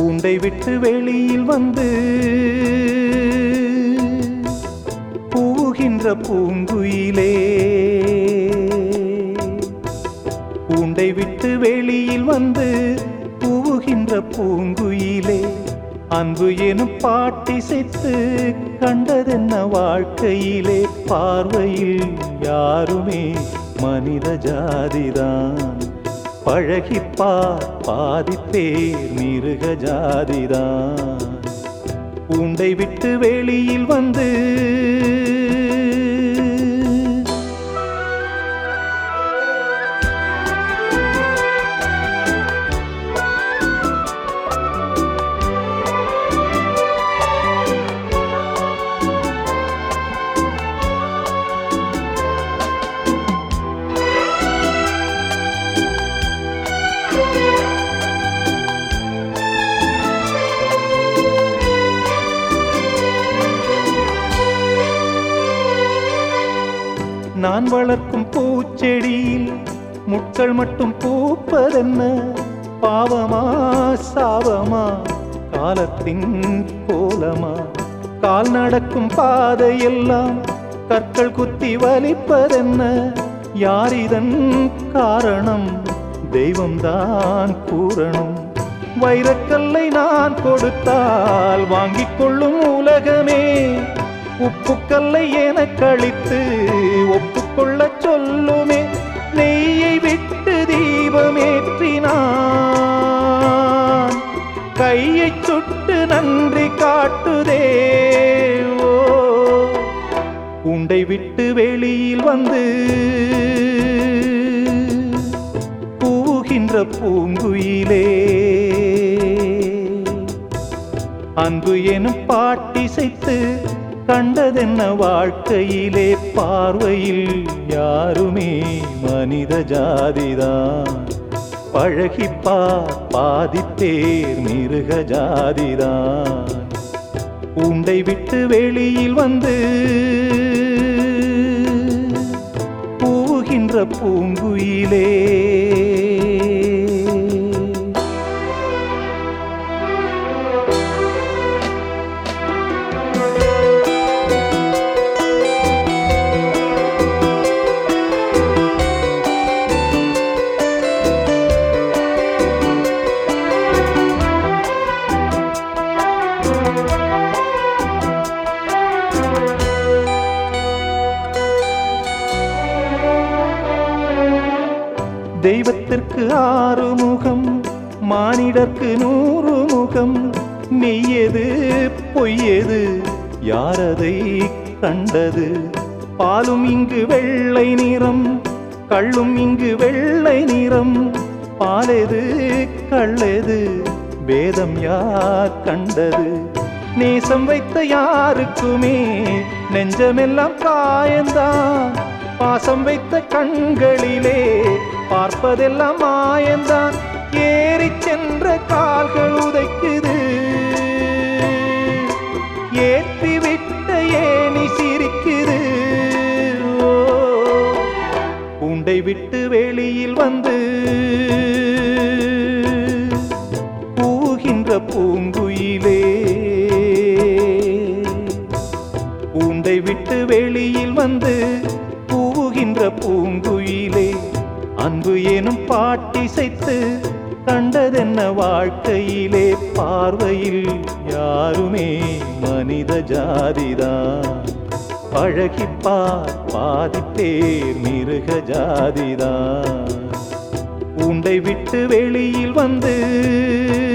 கூண்டை விட்டு வெளியில் வந்து பூகின்ற பூங்குயிலே கூண்டை விட்டு வெளியில் வந்து பூகின்ற பூங்குயிலே அன்பு எனும் பாட்டிசைத்து கண்டதென்ன வாழ்க்கையிலே பார்வையில் யாருமே மனித ஜாதிதான் பழகிப்பார் பாதிப்பேர் மிருக ஜாதிதான் பூண்டை விட்டு வெளியில் வந்து நான் வளர்க்கும் பூச்செடியில் முட்கள் மட்டும் பூப்பதென்ன பாவமா சாவமா காலத்தின் கோலமா கால் நடக்கும் பாதையெல்லாம் கற்கள் குத்தி வலிப்பதென்ன யார் இதன் காரணம் தெய்வம்தான் கூறணும் வைரக்கல்லை நான் கொடுத்தால் வாங்கிக் கொள்ளும் உலகமே உப்புக்கல்லை என கழித்து ஒப்புக்கொள்ள சொல்லுமே நெய்யை விட்டு தீபமேற்றினான் கையை சுட்டு நன்றி காட்டுதே ஓ உண்டை விட்டு வெளியில் வந்து பூகின்ற பூங்குயிலே அன்பு எனும் பாட்டிசைத்து கண்டதென்ன வாழ்க்கையிலே பார்வையில் யாருமே மனித ஜாதிதான் பழகிப்பார் பாதிப்பேர் மிருக ஜாதிதான் உண்டை விட்டு வெளியில் வந்து பூகின்ற பூங்குயிலே தெய்வத்திற்கு ஆறு முகம் மானிடர்க்கு நூறு முகம் மெய்யது பொய்யது யாரதை கண்டது பாலும் இங்கு வெள்ளை நிறம் கள்ளும் இங்கு வெள்ளை நிறம் பாலெது கள்ளெது வேதம் யார் கண்டது நேசம் வைத்த யாருக்குமே நெஞ்சமெல்லாம் காயந்தான் பாசம் வைத்த கண்களிலே பார்ப்பதெல்லாம் மாயந்தான் ஏறி சென்ற கால்கள் உதைக்குது ஏற்றி விட்ட ஏனி சிரிக்குது ஓ, பூண்டை விட்டு வெளியில் வந்து பூகின்ற பூங்குயிலே பூண்டை விட்டு வெளியில் வந்து பூகின்ற பூங்குயிலே அன்பு எனும் பாட்டிசைத்து கண்டதென்ன வாழ்க்கையிலே பார்வையில் யாருமே மனித ஜாதிதான் பழகிப்பார் பாதிப்பேர் மிருக ஜாதிதான் உண்டை விட்டு வெளியில் வந்து